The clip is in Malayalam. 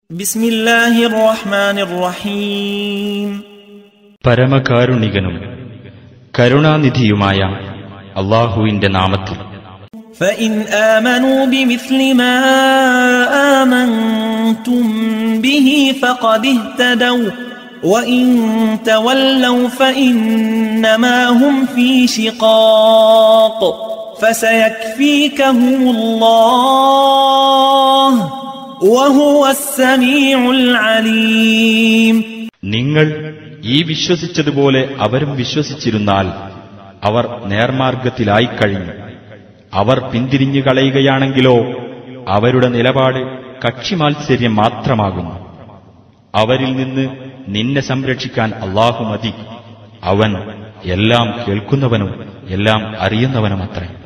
بسم الله الرحمن الرحيم പരമകാരുണികനും കരുണാനിധിയുമായ അള്ളാഹുവിന്റെ നാമത്തിൽ فإن آمنوا بمثل ما آمنتم به فقد اهتدوا وإن تولوا فإنما هم في شقاق فسيكفيكهم الله وهو السميع العليم നിങ്ങൾ ഈ വിശ്വസിച്ചതുപോലെ അവരും വിശ്വസിച്ചിരുന്നാൽ അവർ നേർമാർഗത്തിലായി കഴിഞ്ഞു അവർ പിന്തിരിഞ്ഞു കളയുകയാണെങ്കിലോ അവരുടെ നിലപാട് കക്ഷിമാത്സര്യം മാത്രമാകുന്നു അവരിൽ നിന്ന് നിന്നെ സംരക്ഷിക്കാൻ അള്ളാഹു മതി അവൻ എല്ലാം കേൾക്കുന്നവനും എല്ലാം അറിയുന്നവനുമത്രേ